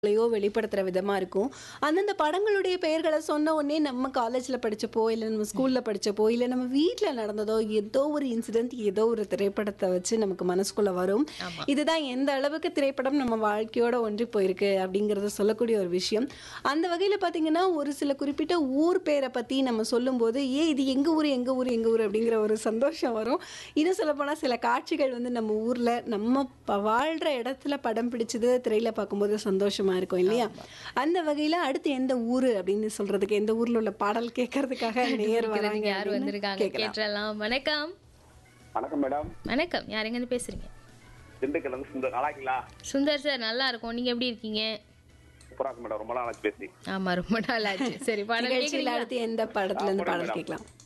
லையோ வெளிப்படுத்துற விதமா இருக்கும். அந்தந்த படங்களுடைய பெயர்கள சொன்ன உடனே நம்ம காலேஜ்ல படிச்சப்போ, இல்ல நம்ம ஸ்கூல்ல படிச்சப்போ, இல்ல நம்ம வீட்ல நடந்ததோ, ஏதோ ஒரு இன்சிடென்ட், ஏதோ ஒரு திரைப்படத்த வச்சு நமக்கு மனசுக்குள்ள வரும். ஆமா. இதுதான் எந்த அளவுக்கு திரைப்படம் நம்ம வாழ்க்கையோட ஒன்றி போயிருக்கு அப்படிங்கிறத சொல்லக்கூடிய ஒரு விஷயம். அந்த வகையில பார்த்தீங்கன்னா, ஒரு சில குறிப்பிட்ட ஊர் பேர பத்தி நம்ம சொல்லும்போது, "ஏய் இது எங்க ஊரு, எங்க ஊரு, எங்க ஊரு" அப்படிங்கிற ஒரு சந்தோஷம் வரும். இன்னும் சொல்லப்போனா சில காட்சிகள் வந்து நம்ம ஊர்ல, நம்ம ப வாழ்ற இடத்துல படம் பிடிச்சது திரையில பார்க்கும்போது சந்தோஷமா இருக்கும் இல்லையா? அந்த வகையில அடுத்து எந்த ஊரு அப்படின்னு சொல்றதுக்கு, எந்த ஊர்ல உள்ள பாடல் கேட்கறதுக்காக நேயர் கண்டுபிடிக்கிறதுக்கு வராங்க யார் அப்படின்னு வந்திருக்காங்க கேட்கலாம். கேட்டுறலாம் வணக்கம் வணக்கம் மேடம் வணக்கம் யார் எங்கேருந்து பேசுறீங்க திண்டுக்கல்ல இருந்து சுந்தர் நல்லா இருக்கீங்களா சுந்தர் சார் நல்லா இருக்கும் நீங்க எப்படி இருக்கீங்க சூப்பரா இருக்கு மேடம் ரொம்ப நாள் ஆச்சு பேசி ஆமா ரொம்ப நாள் ஆச்சு சரி பாடல் நிகழ்ச்சியில கேக்குறீங்களா அடுத்து எந்த படத்துல இருந்து ஆ, பாடல் மேடம். கேட்கலாம்?